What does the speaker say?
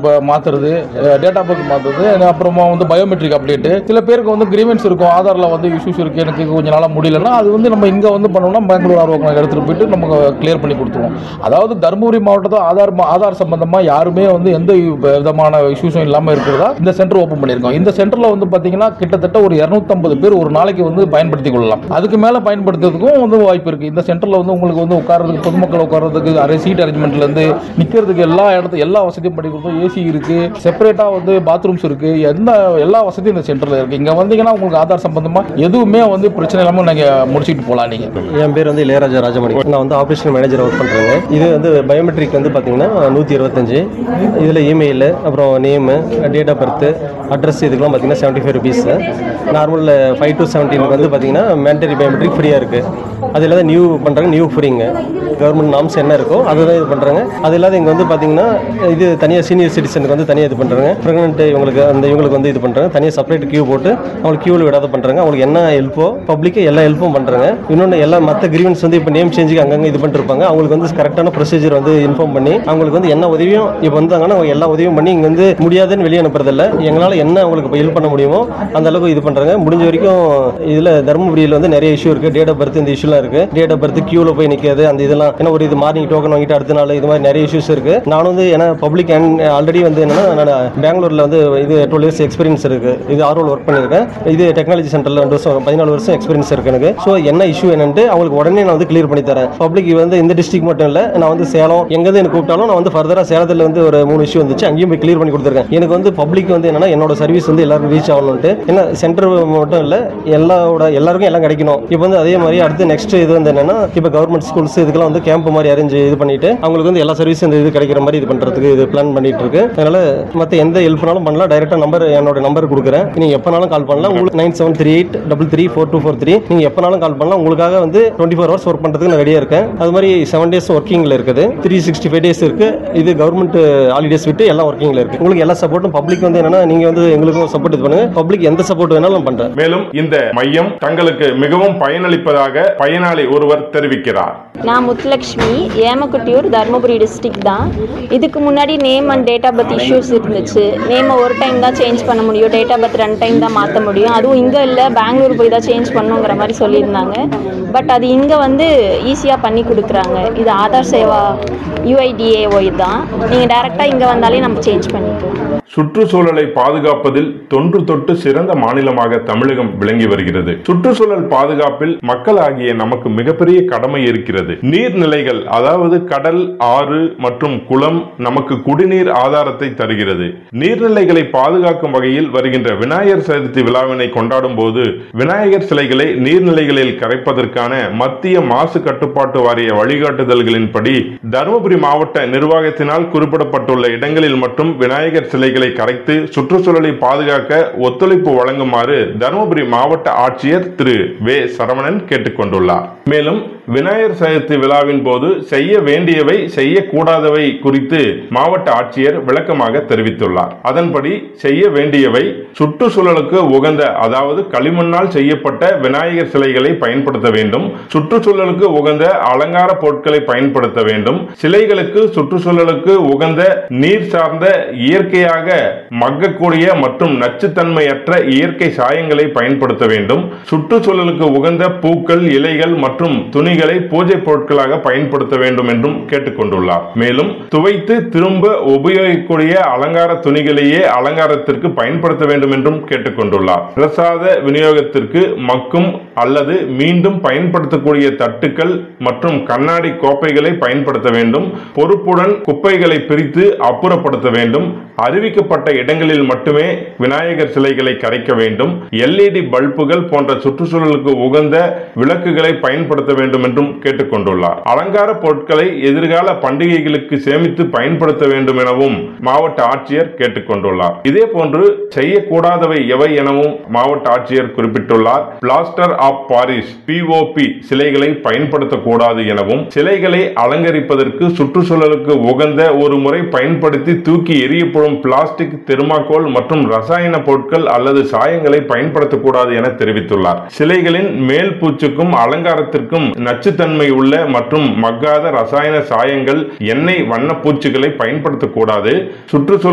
மாத்துறது data birth மாத்துறது அப்புறமா வந்து பயோமெட்ரிக் அப்டேட் சில பேருக்கு வந்து கிரீவன்ஸ் இருக்கும் ஆதார்ல வந்து இஷ்யூஸ் இருக்கு எனக்கு கொஞ்ச நாளா முடியலன்னா அது வந்து நம்ம இங்க வந்து பண்ணோம்னா பெங்களூர் ஆர்வம் எடுத்துட்டு போயிட்டு நமக்கு கிளியர் பண்ணி கொடுத்துருவோம் அதாவது தருமபுரி மாவட்டத்தில் ஆதார் ம- ஆதார் சம்பந்தமா யாருமே வந்து எந்த விதமான இஷ்யூஸும் இல்லாம இருக்கிறதா இந்த சென்டர் ஓப்பன் பண்ணியிருக்கோம் இந்த சென்டர்ல வந்து பாத்தீங்கன்னா கிட்டத்தட்ட ஒரு 250 பேர் ஒரு நாளைக்கு வந்து பயன்படுத்தி கொள்ளலாம் அதுக்கு மேல பயன்படுத்துறதுக்கும் வந்து வாய்ப்பு இருக்கு இந்த சென்டர்ல வந்து உங்களுக்கு வந்து உட்கார்றதுக்கு பொதுமக்கள் உட்கார்றதுக்கு அரை சீட் அரேஞ்ச்மெண்ட்ல இருந்து நிக்கிறதுக்கு எல்லா இடத்து எல்லா வசதியும் பண்ணி கொடுத்தோம் ஏசி இருக்கு செப்பரேட்டா வந்து பாத்ரூம்ஸ் இருக்கு எந்த எல்லா வசதியும் இந்த சென்டர்ல இருக்கு இங்க வந்தீங்கன்னா உங்களுக்கு ஆதார் சம்பந்தமா எதுவுமே வந்து பிரச்சனை இல்லாம நீங்க முடிச்சிட்டு போலாம் நீங்க என் பேர் வந்து இளையராஜா ராஜமணி நான் வந்து ஆப்ரேஷன் மேனேஜர் ஒர்க் பண்ணுறேங்க இது வந்து பயோமெட்ரிக் வந்து பார்த்தீங்கன்னா நூற்றி இருபத்தஞ்சு இதில் இமெயில் அப்புறம் name date of birth address இதுக்கெல்லாம் பார்த்தீங்கன்னா செவன்ட்டி ஃபைவ் ருபீஸ் நார்மலில் ஃபைவ் டு செவன்டீனுக்கு வந்து பார்த்தீங்கன்னா மேண்டரி பயோமெட்ரிக் ஃப்ரீயாக இருக்குது அது இல்லாத நியூ பண்ணுறாங்க நியூ ஃப்ரீங்க கவர்மெண்ட் நாம்ஸ் என்ன இருக்கோ அதுதான் இது பண்ணுறாங்க அது இல்லாத இங்கே வந்து பார்த்தீங்கன்னா இது தனியாக சீனியர் சிட்டிசனுக்கு வந்து தனியாக இது பண்ணுறாங்க ப்ரெக்னென்ட் இவங்களுக்கு அந்த இவங்களுக்கு வந்து இது பண்ணுறாங்க தனியாக செப்பரேட் கியூ போட்டு அவங்களுக்கு கியூவில் விடாத பண்ணுறாங்க அவங்களுக்கு என்ன ஹெல்ப்போ பப்ளிக்கு எல்லா ஹெல்ப்பும் பண்ணுறாங்க இன்னொன்று எல்லா மற்ற கிரீவன்ஸ் வந்து இப்போ நேம் சேஞ்சுக்கு அங்கங்கே இது பண்ணிருப்பாங்க அவங்களுக்கு வந்து கரெக்டான ப்ரொசீஜர் வந்து இன்ஃபார்ம் பண்ணி அவங்களுக்கு வந்து என்ன உதவியும் இப்போ வந்தாங்கன்னா அவங்க எல்லா உதவியும் பண்ணி இங்கே வந்து முடியாதுன்னு வெளியே அனுப்புறதில்ல எங்களால் என்ன அவங்களுக்கு ஹெல்ப் பண்ண முடியுமோ அந்த அளவுக்கு இது பண்ணுறாங்க முடிஞ்ச வரைக்கும் இதில் தருமபுரியில் வந்து நிறைய இஷ்யூ இருக்குது டேட் ஆஃப் பர்த் இந்த இஷ்யூலாம் இருக்குது டேட் ஆஃப் பர்த் கியூவில் போய் நிற்காது அந்த இதெல்லாம் என்ன ஒரு இது மார்னிங் டோக்கன் வாங்கிட்டு அடுத்த நாள் இது மாதிரி நிறைய இஷ்யூஸ் இருக்குது நான் வந்து ஏன்னா பப்ளிக் ஆல்ரெடி வந்து என்னன்னா நான் பெங்களூரில் வந்து இது டுவெல் இயர்ஸ் எக்ஸ்பீரியன்ஸ் இருக்குது இது ஆர்வல் ஒர்க் பண்ணியிருக்கேன் இது டெக்னாலஜி சென்டரில் ரெண்டு வருஷம் பதினாலு வருஷம் எக்ஸ்பீரியன்ஸ் இருக்கு எனக்கு ஸோ என்ன இஷ்யூ என்னன்ட்டு அவங்களுக்கு உடனே நான் வந்து கிளியர் பண்ணி தரேன் பப்ளிக் வந்து இந்த டிஸ்ட்ரிக்ட் மட்டும் இல்லை நான் வந்து சேலம் எங்கேருந்து எனக்கு கூப்பிட்டாலும் நான் வந்து ஃபர்தராக சேலத்தில் வந்து ஒரு மூணு இஷ்யூ வந்துச்சு அங்கேயும் போய் கிளியர் பண்ணி கொடுத்துருக்கேன் எனக்கு வந்து பப்ளிக் வந்து என்னன்னா என்னோட சர்வீஸ் வந்து எல்லாருக்கும் ரீச் ஆகணும்ட்டு ஏன்னா சென்டர் மட்டும் இல்லை எல்லாரோட எல்லாருக்கும் எல்லாம் கிடைக்கணும் இப்போ வந்து அதே மாதிரி அடுத்து நெக்ஸ்ட் இது வந்து என்னன்னா இப்போ கவர்மெண்ட் ஸ்கூல்ஸ் இதுக்கெல்லாம் வந்து கேம்ப் மாதிரி அரேஞ்ச் இது பண்ணிட்டு அவங்களுக்கு வந்து எல்லா சர்வீஸும் இந்த இது கிடைக்கிற மாதிரி இது பண்றதுக்கு இது பிளான் பண்ணிட்டு இருக்கு அதனால மற்ற எந்த ஹெல்ப்னாலும் பண்ணலாம் டைரக்டா நம்பர் என்னோட நம்பர் கொடுக்குறேன் நீங்க எப்பனாலும் கால் பண்ணலாம் உங்களுக்கு nine seven three eight double three four two four three நீங்க எப்பனாலும் கால் பண்ணலாம் உங்களுக்காக வந்து டுவெண்ட்டி ஃபோர் ஹவர்ஸ் ஒர்க் பண்றதுக்கு நான் ரெடியா இருக்கேன் அது மாதிரி செவன் டேஸ் ஒர்க்கிங்ல இருக்குது த்ரீ சிக்ஸ்டி ஃபைவ் டேஸ் இருக்கு இது கவர்மெண்ட் ஹாலிடேஸ் விட்டு எல்லாம் ஒர்க்கிங்ல இருக்கு உங்களுக்கு எல்லா சப்போர்ட்டும் பப்ளிக் வந்து என்னன்னா நீங்க வந்து எங்களுக்கும் சப்போர்ட் இது பண்ணுங்க பப்ளிக் எந்த சப்போர்ட் வேணாலும் நான் பண்றேன் மேலும் இந்த மையம் தங்களுக்கு மிகவும் பயனளிப்பதாக பயனாளி ஒருவர் தெரிவிக்கிறார் நான் முத்துலக்ஷ்மி ஏமக்குட்டியூர் தருமபுரி டிஸ்ட்ரிக்ட் தான் இதுக்கு முன்னாடி name and date of birth issues இருந்துச்சு நேமை ஒரு டைம் தான் சேஞ்ச் பண்ண முடியும் டேட் ஆஃப் பர்த் ரெண்டு டைம் தான் மாற்ற முடியும் அதுவும் இங்கே இல்லை பெங்களூர் போய் தான் சேஞ்ச் பண்ணுங்கிற மாதிரி சொல்லியிருந்தாங்க பட் அது இங்கே வந்து ஈஸியாக பண்ணி கொடுக்குறாங்க இது ஆதார் சேவா யூஐடிஏஒய் தான் நீங்கள் டேரெக்டாக இங்கே வந்தாலே நம்ம சேஞ்ச் பண்ணிக்கலாம் சுற்றுச்சூழலை பாதுகாப்பதில் தொன்று தொட்டு சிறந்த மாநிலமாக தமிழகம் விளங்கி வருகிறது சுற்றுச்சூழல் பாதுகாப்பில் மக்களாகிய நமக்கு மிகப்பெரிய கடமை இருக்கிறது நீர்நிலைகள் அதாவது கடல் ஆறு மற்றும் குளம் நமக்கு குடிநீர் ஆதாரத்தை தருகிறது நீர்நிலைகளை பாதுகாக்கும் வகையில் வருகின்ற விநாயகர் சதுர்த்தி விழாவினை கொண்டாடும் போது விநாயகர் சிலைகளை நீர்நிலைகளில் கரைப்பதற்கான மத்திய மாசு கட்டுப்பாட்டு வாரிய வழிகாட்டுதல்களின்படி தருமபுரி மாவட்ட நிர்வாகத்தினால் குறிப்பிடப்பட்டுள்ள இடங்களில் மட்டும் விநாயகர் சிலைகளை கரைத்து சுற்றுச்சூழலை பாதுகாக்க ஒத்துழைப்பு வழங்குமாறு தருமபுரி மாவட்ட ஆட்சியர் திரு வே சரவணன் கேட்டுக்கொண்டுள்ளார் மேலும் விநாயகர் சதுர்த்தி விழாவின் போது செய்ய வேண்டியவை செய்யக்கூடாதவை குறித்து மாவட்ட ஆட்சியர் விளக்கமாக தெரிவித்துள்ளார் அதன்படி செய்ய வேண்டியவை சுற்றுச்சூழலுக்கு உகந்த அதாவது களிமண்ணால் செய்யப்பட்ட விநாயகர் சிலைகளை பயன்படுத்த வேண்டும் சுற்றுச்சூழலுக்கு உகந்த அலங்கார பொருட்களை பயன்படுத்த வேண்டும் சிலைகளுக்கு சுற்றுச்சூழலுக்கு உகந்த நீர் சார்ந்த இயற்கையாக மக்கக்கூடிய மற்றும் நச்சுத்தன்மையற்ற இயற்கை சாயங்களை பயன்படுத்த வேண்டும் சுற்றுச்சூழலுக்கு உகந்த பூக்கள் இலைகள் மற்றும் துணிகளை பூஜை பொருட்களாக பயன்படுத்த வேண்டும் என்றும் கேட்டுக்கொண்டுள்ளார் மேலும் துவைத்து திரும்ப உபயோகிக்கக்கூடிய அலங்கார துணிகளையே அலங்காரத்திற்கு பயன்படுத்த வேண்டும் என்றும் கேட்டுக்கொண்டுள்ளார் பிரசாத விநியோகத்திற்கு மக்கும் அல்லது மீண்டும் பயன்படுத்தக்கூடிய தட்டுக்கள் மற்றும் கண்ணாடி கோப்பைகளை பயன்படுத்த வேண்டும் பொறுப்புடன் குப்பைகளை பிரித்து அப்புறப்படுத்த வேண்டும் அறிவிக்கப்பட்ட இடங்களில் மட்டுமே விநாயகர் சிலைகளை கரைக்க வேண்டும் எல்இடி பல்புகள் போன்ற சுற்றுச்சூழலுக்கு உகந்த விளக்குகளை பயன்படுத்த வேண்டும் என்றும் கேட்டுக்கொண்டுள்ளார் அலங்கார பொருட்களை எதிர்கால பண்டிகைகளுக்கு சேமித்து பயன்படுத்த வேண்டும் எனவும் மாவட்ட ஆட்சியர் கேட்டுக்கொண்டுள்ளார் இதே போன்று செய்யக்கூடாதவை எவை எனவும் மாவட்ட ஆட்சியர் குறிப்பிட்டுள்ளார் பிளாஸ்டர் ஆஃப் பாரிஸ் பிஓபி சிலைகளை பயன்படுத்தக்கூடாது எனவும் சிலைகளை அலங்கரிப்பதற்கு சுற்றுச்சூழலுக்கு உகந்த ஒரு முறை பயன்படுத்தி தூக்கி எரியப்படும் பிளாஸ்டிக் தெர்மாக்கோல் மற்றும் ரசாயன பொருட்கள் அல்லது சாயங்களை பயன்படுத்தக்கூடாது என தெரிவித்துள்ளார் சிலைகளின் மேல் பூச்சுக்கும் அலங்காரத்திற்கும் நச்சுத்தன்மை உள்ள மற்றும் மக்காத ரசாயன சாயங்கள் எண்ணெய் வண்ணப்பூச்சுகளை பயன்படுத்தக்கூடாது சுற்றுச்சூழல்